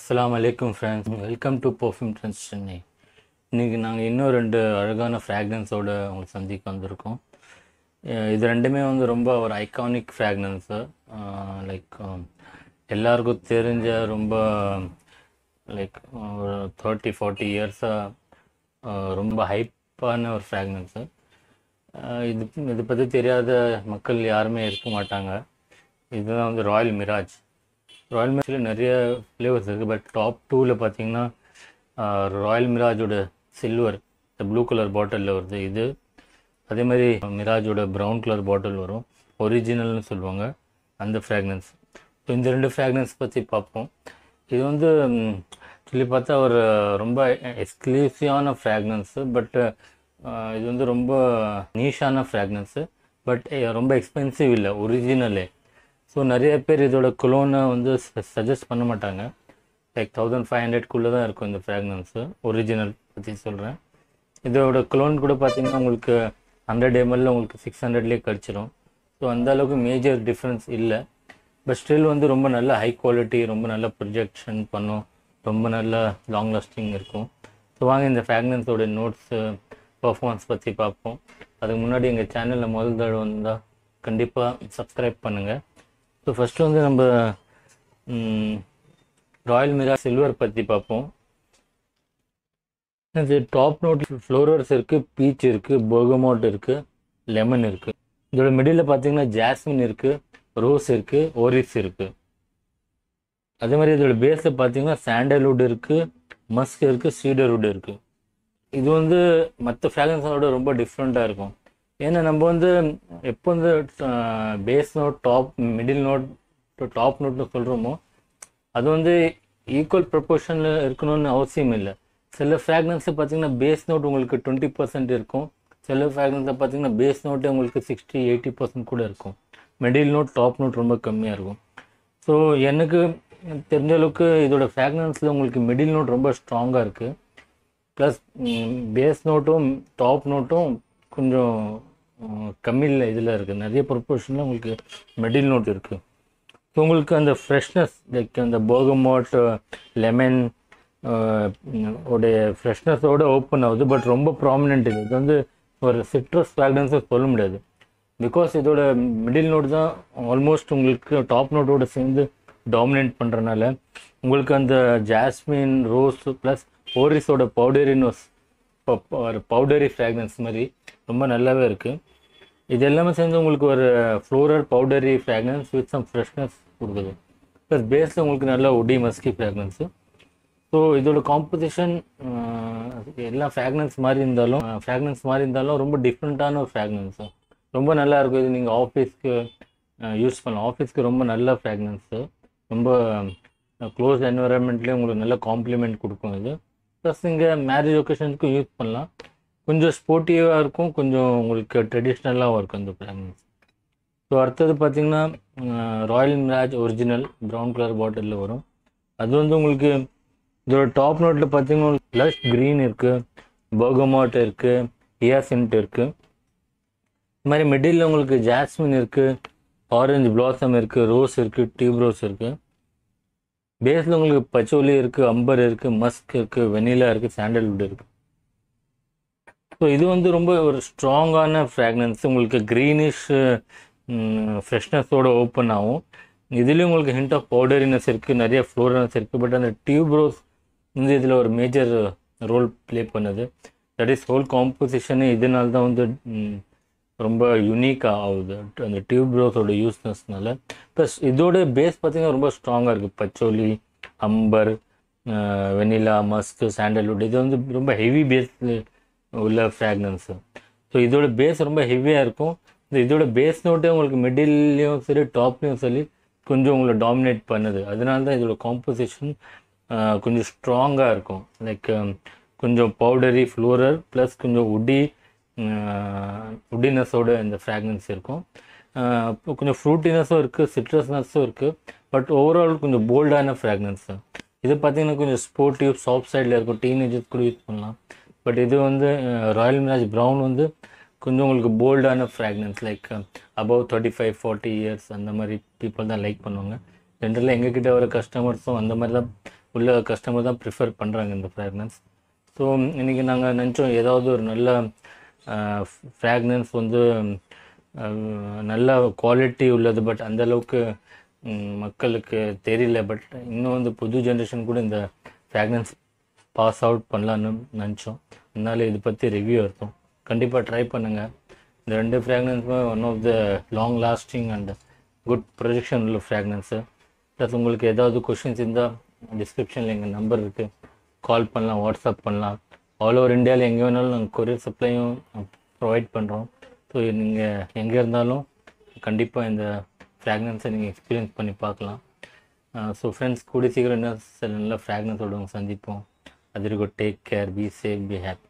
அஸ்ஸலாமு அலைக்கும் friends welcome to perfume trends Chennai இன்றைக்கி நாங்கள் இன்னும் ரெண்டு அழகான ஃப்ராக்னன்ஸோடு உங்களுக்கு சந்திக்க வந்திருக்கோம் அஹ் இது ரெண்டுமே வந்து ரொம்ப ஒரு ஐகானிக் ஃப்ராக்னன்ஸு லைக் எல்லாருக்கும் தெரிஞ்ச ரொம்ப லைக் ஒரு தேர்ட்டி ஃபார்ட்டி இயர்ஸாக ரொம்ப ஹைப்பான ஒரு ஃப்ராக்னன்ஸு இது இதை பற்றி தெரியாத மக்கள் யாருமே இருக்க மாட்டாங்க இதுதான் வந்து ராயல் மிராஜ் ராயல் மிராஜில் நிறைய ஃப்ளேவர்ஸ் இருக்குது பட் டாப் டூவில் பார்த்தீங்கன்னா ராயல் மிராஜோட சில்வர் இந்த ப்ளூ கலர் பாட்டிலில் வருது இது அதே மாதிரி மிராஜோட ப்ரௌன் கலர் பாட்டில் வரும் ஒரிஜினல்னு சொல்லுவாங்க அந்த ஃப்ராக்னன்ஸ் ஸோ இந்த ரெண்டு ஃப்ராக்னன்ஸ் பற்றி பார்ப்போம் இது வந்து ம், சொல்லி பார்த்தா ஒரு ரொம்ப எக்ஸ்க்ளூசிவான ஃப்ராக்னன்ஸு பட் இது வந்து ரொம்ப நீஷான ஃப்ராக்னன்ஸு பட் ரொம்ப எக்ஸ்பென்சிவ் இல்லை ஒரிஜினலே ஸோ நிறைய பேர் இதோட குலோனை வந்து சஜஸ்ட் பண்ண மாட்டாங்க லைக் தௌசண்ட் ஃபைவ் ஹண்ட்ரட்குள்ளே தான் இருக்கும் இந்த ஃப்ராக்னன்ஸு ஒரிஜினல் பற்றி சொல்கிறேன் இதோட குலோன் கூட பார்த்தீங்கன்னா உங்களுக்கு ஹண்ட்ரட் எம்எல்ல உங்களுக்கு சிக்ஸ் ஹண்ட்ரட்லேயே கிடச்சிரும் ஸோ அந்த அளவுக்கு மேஜர் டிஃப்ரென்ஸ் இல்லை பட் ஸ்டில் வந்து ரொம்ப நல்ல ஹை குவாலிட்டி ரொம்ப நல்ல ப்ரொஜெக்ஷன் பண்ணும் ரொம்ப நல்ல லாங் லாஸ்டிங் இருக்கும் ஸோ வாங்க இந்த ஃப்ராக்னன்ஸோட நோட்ஸு பர்ஃபார்மன்ஸ் பற்றி பார்ப்போம் அதுக்கு முன்னாடி எங்கள் சேனலில் முதல் தடவை வந்தால் கண்டிப்பாக சப்ஸ்கிரைப் பண்ணுங்கள் ஸோ ஃபஸ்ட்டு வந்து நம்ம ராயல் மிரா சில்வர் பற்றி பார்ப்போம் இது டாப் நோட் ஃப்ளோரர்ஸ் இருக்குது பீச் இருக்குது போகமோட் இருக்குது லெமன் இருக்குது இதோட மிடில் பார்த்தீங்கன்னா ஜாஸ்மின் இருக்குது ரோஸ் இருக்குது ஓரிஸ் இருக்குது அதே மாதிரி இதோட பேஸில் பார்த்தீங்கன்னா சாண்டல்வுட் இருக்குது மஸ்க் இருக்குது சீடர்வுட் இருக்குது இது வந்து மற்ற ஃப்ராக்ரன்ஸோட ரொம்ப டிஃப்ரெண்ட்டாக இருக்கும் ஏன்னா நம்ம வந்து எப்போ வந்து base note top middle note top நோட்னு சொல்கிறோமோ அது வந்து ஈக்குவல் ப்ரொப்போர்ஷனில் இருக்கணும்னு அவசியம் இல்லை சில ஃப்ராக்ரன்ஸை பார்த்தீங்கன்னா பேஸ் நோட் உங்களுக்கு டுவெண்ட்டி பர்சன்ட் இருக்கும் சில ஃப்ராக்ரன்ஸை பார்த்தீங்கன்னா பேஸ் நோட்டே உங்களுக்கு சிக்ஸ்டி எயிட்டி பர்சன்ட் கூட இருக்கும் மிடில் நோட் டாப் நோட் ரொம்ப கம்மியாக இருக்கும் ஸோ எனக்கு தெரிஞ்ச அளவுக்கு இதோட ஃப்ராக்ரன்ஸில் உங்களுக்கு மிடில் நோட் ரொம்ப ஸ்ட்ராங்காக இருக்குது ப்ளஸ் பேஸ் நோட்டும் டாப் நோட்டும் கொஞ்சம் கம்மியில் இதில் இருக்குது நிறைய ப்ரொப்போர்ஷனில் உங்களுக்கு மிடில் நோட் இருக்குது ஸோ உங்களுக்கு அந்த ஃப்ரெஷ்னஸ் லைக் அந்த போகமோட் லெமன் உடைய ஃப்ரெஷ்னஸோட ஓப்பன் ஆகுது பட் ரொம்ப ப்ராமினென்ட் இது இது வந்து ஒரு சிட்ரஸ் ஃப்ராக்ரன்ஸை சொல்ல முடியாது பிகாஸ் இதோட மிடில் நோட் தான் ஆல்மோஸ்ட் உங்களுக்கு டாப் நோட்டோட சேர்ந்து டாமினேட் பண்ணுறனால உங்களுக்கு அந்த ஜாஸ்மின் ரோஸ் ப்ளஸ் ஓரிஸோட பவுடரினோஸ் ஒரு பவுடரி ஃப்ராக்ரன்ஸ் மாதிரி ரொம்ப நல்லாவே இருக்குது இது எல்லாமே சேர்ந்து உங்களுக்கு ஒரு floral powdery fragrance with some freshness கொடுக்குது ப்ளஸ் பேஸில் உங்களுக்கு நல்ல ஒடி மஸ்கி ஃப்ராக்ரன்ஸு ஸோ இதோட காம்போசிஷன் எல்லா ஃப்ராக்ரன்ஸ் மாதிரி இருந்தாலும் ஃப்ராக்ரன்ஸ் மாதிரி இருந்தாலும் ரொம்ப டிஃப்ரெண்ட்டான ஒரு ஃப்ராக்ரன்ஸு ரொம்ப நல்லா இருக்கும் இது நீங்கள் ஆஃபீஸ்க்கு யூஸ் பண்ணலாம் ஆஃபீஸ்க்கு ரொம்ப நல்ல ஃப்ராக்ரன்ஸு ரொம்ப க்ளோஸ் என்வரன்மெண்ட்லேயே உங்களுக்கு நல்ல காம்ப்ளிமெண்ட் கொடுக்கும் இது ப்ளஸ் இங்கே மேரேஜ் ஒகேஷனுக்கும் யூஸ் பண்ணலாம் கொஞ்சம் ஸ்போர்ட்டிவாக இருக்கும் கொஞ்சம் உங்களுக்கு ட்ரெடிஷ்னலாகவும் இருக்கும் இந்த ஃப்ராக்ரன்ஸ் ஸோ அடுத்தது பார்த்தீங்கன்னா Royal Mirage original brown colour பாட்டிலில் வரும் அது வந்து உங்களுக்கு இதோட டாப் நோட்டில் பார்த்தீங்கன்னா ப்ளஷ் க்ரீன் இருக்குது பர்கமாட் இருக்குது ஹியாசின்ட் இருக்குது இது மாதிரி மிடில் உங்களுக்கு ஜாஸ்மின் இருக்குது ஆரஞ்சு பிளாசம் இருக்குது ரோஸ் இருக்குது டியூப் ரோஸ் இருக்குது பேஸில் உங்களுக்கு பச்சோலி இருக்குது அம்பர் இருக்குது மஸ்க் இருக்குது வெனிலா இருக்குது சாண்டல்வுட் இருக்குது ஸோ இது வந்து ரொம்ப ஒரு ஸ்ட்ராங்கான ஃப்ராக்னன்ஸ் உங்களுக்கு க்ரீனிஷ் ஃப்ரெஷ்னஸோட ஓப்பன் ஆகும் இதுலேயும் உங்களுக்கு ஹிண்ட் ஆஃப் பவுடரினஸ் இருக்குது நிறைய ஃப்ளோரனஸ் இருக்குது பட் அந்த டியூப் ரோஸ் வந்து இதில் ஒரு மேஜர் ரோல் ப்ளே பண்ணுது தட் இஸ் ஹோல் காம்போசிஷனே இதனால தான் வந்து ம், ரொம்ப யூனிக்காக ஆகுது அந்த டியூப் ரோஸோட யூஸ்னஸ்னால ப்ளஸ் இதோட பேஸ் பார்த்தீங்கன்னா ரொம்ப ஸ்ட்ராங்காக இருக்குது patchouli amber vanilla musk sandalwood இது வந்து ரொம்ப ஹெவி பேஸ் உள்ள ஃப்ராக்னன்ஸு ஸோ இதோட பேஸ் ரொம்ப ஹெவியாக இருக்கும் இந்த இதோட பேஸ் நோட்டே உங்களுக்கு மிடில்லையும் சரி டாப்லேயும் சரி கொஞ்சம் உங்களை டாமினேட் பண்ணுது அதனால தான் இதோட காம்போசிஷன் கொஞ்சம் ஸ்ட்ராங்காக இருக்கும் லைக் கொஞ்சம் பவுடரி ஃப்ளோரர் ப்ளஸ் கொஞ்சம் உடி உட்டினஸோட இந்த ஃப்ராக்னன்ஸ் இருக்கும் ஆஹ் அப்போ கொஞ்சம் ஃப்ரூட்டினஸும் இருக்குது சிட்ரஸ்னஸும் இருக்குது பட் ஓவரால் கொஞ்சம் போல்டான ஃப்ராக்னன்ஸு இது பார்த்தீங்கன்னா கொஞ்சம் ஸ்போர்ட்டிவ் சாஃப்ட் சைடில் இருக்கும் டீனேஜர்ஸ் கூட யூஸ் பண்ணலாம் பட் இது வந்து ராயல் மிராஜ் ப்ரௌன் வந்து கொஞ்சம் உங்களுக்கு போல்டான fragrance like above thirty five forty years அந்த மாதிரி பீப்புள் தான் லைக் பண்ணுவாங்க ஜென்ரலாக எங்ககிட்ட வர கஸ்டமர்ஸும் அந்த மாதிரி தான் உள்ள கஸ்டமர் தான் ப்ரிஃபர் பண்ணுறாங்க இந்த ஃப்ராக்னன்ஸ் ஸோ இன்றைக்கி நாங்கள் நினச்சோம் ஏதாவது ஒரு நல்ல ஃப்ராக்னன்ஸ் வந்து அஹ், நல்ல குவாலிட்டி உள்ளது பட் அந்த அளவுக்கு ம், மக்களுக்கு தெரியல பட் இன்னும் வந்து புது ஜென்ரேஷன் கூட இந்த ஃப்ராக்னன்ஸ் பாஸ் அவுட் பண்ணலான்னு நினச்சோம் அதனால இது பற்றி ரிவ்யூ எடுத்தோம் கண்டிப்பாக ட்ரை பண்ணுங்கள் இந்த ரெண்டு ஃப்ராக்னன்ஸுமே one of the long lasting and good projection உள்ள ஃப்ராக்னன்ஸு ப்ளஸ் உங்களுக்கு ஏதாவது கொஷின்ஸ் இருந்தால் டிஸ்கிரிப்ஷனில் எங்கள் நம்பர் இருக்குது கால் பண்ணலாம் வாட்ஸ்அப் பண்ணலாம் ஆல் ஓவர் இந்தியாவில் எங்கே வேணாலும் நாங்கள் கொரியர் சப்ளையும் ப்ரொவைட் பண்ணுறோம் ஸோ நீங்கள் எங்கே இருந்தாலும் கண்டிப்பாக இந்த ஃப்ராக்னன்ஸை நீங்கள் எக்ஸ்பீரியன்ஸ் பண்ணி பார்க்கலாம் ஸோ ஃப்ரெண்ட்ஸ் கூடி சீக்கிரம் என்ன சில நல்ல ஃப்ராக்னன்ஸோட சந்திப்போம் அது இருக்கும் take care be safe be happy